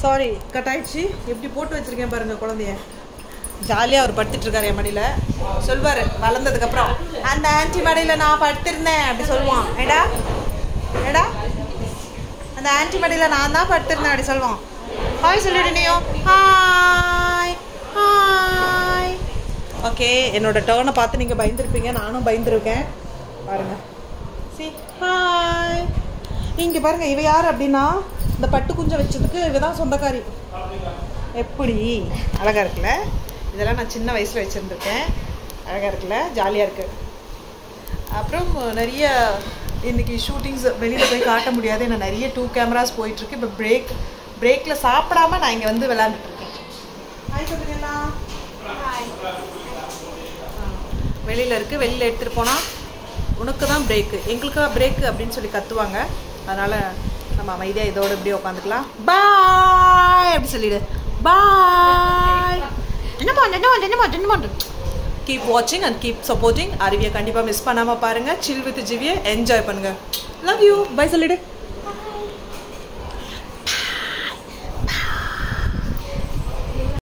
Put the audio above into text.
sorry cut ஆயிடுச்சு எப்படி போட்டு வச்சிருக்கேன் பாருங்க குழந்தைய ஜாலியாக அவர் படுத்துட்டு இருக்காரு என் மடியில் சொல்வார் வளர்ந்ததுக்கப்புறம் அந்த ஆன்ட்டி மடியில் நான் படுத்திருந்தேன் அப்படி சொல்லுவான் ஏடா ஏடா அந்த ஆன்ட்டி மடியில் நான் தான் படுத்திருந்தேன் அப்படி சொல்லுவான் ஹாய் சொல்லிடு நீயும் ஹாய் ஹாய் ஓகே என்னோட டேர்னை பார்த்து நீங்கள் பயந்துருப்பீங்க நானும் பயந்துருக்கேன் பாருங்க சி ஹாய் இங்கே பாருங்க இவ யார் அப்படின்னா இந்த பட்டு குஞ்சை வச்சதுக்கு இவ தான் சொந்தக்காரி எப்படி அழகா இருக்குல்ல இதெல்லாம் நான் சின்ன வயசில் வச்சுருந்துருக்கேன் அழகா இருக்குல்ல ஜாலியாக இருக்கு அப்புறம் நிறைய இன்னைக்கு ஷூட்டிங்ஸ் வெளியில் போய் காட்ட முடியாது ஏன்னா நிறைய டூ கேமராஸ் போயிட்டுருக்கு இப்போ பிரேக் பிரேக்கில் சாப்பிடாம நான் இங்கே வந்து விளாண்டுட்டு இருக்கேன் ஹாய் சொல்லுங்கண்ணா வெளியில் இருக்குது வெளியில் எடுத்துகிட்டு போனால் உனக்கு தான் பிரேக்கு எங்களுக்கா பிரேக்கு அப்படின்னு சொல்லி கத்துவாங்க அதனால் நம்ம அமைதியாக இதோட இப்படியே உட்காந்துக்கலாம் பாய் அப்படி சொல்லிடு பாய் என்ன பண்ண என்ன பண்ண என்ன பண்ண என்ன பண்ண கீப் வாட்சிங் அண்ட் கீப் சப்போர்ட்டிங் அருவியை கண்டிப்பாக மிஸ் பண்ணாமல் பாருங்கள் சில் வித் ஜிவியை என்ஜாய் பண்ணுங்கள் லவ் யூ பை சொல்லிடு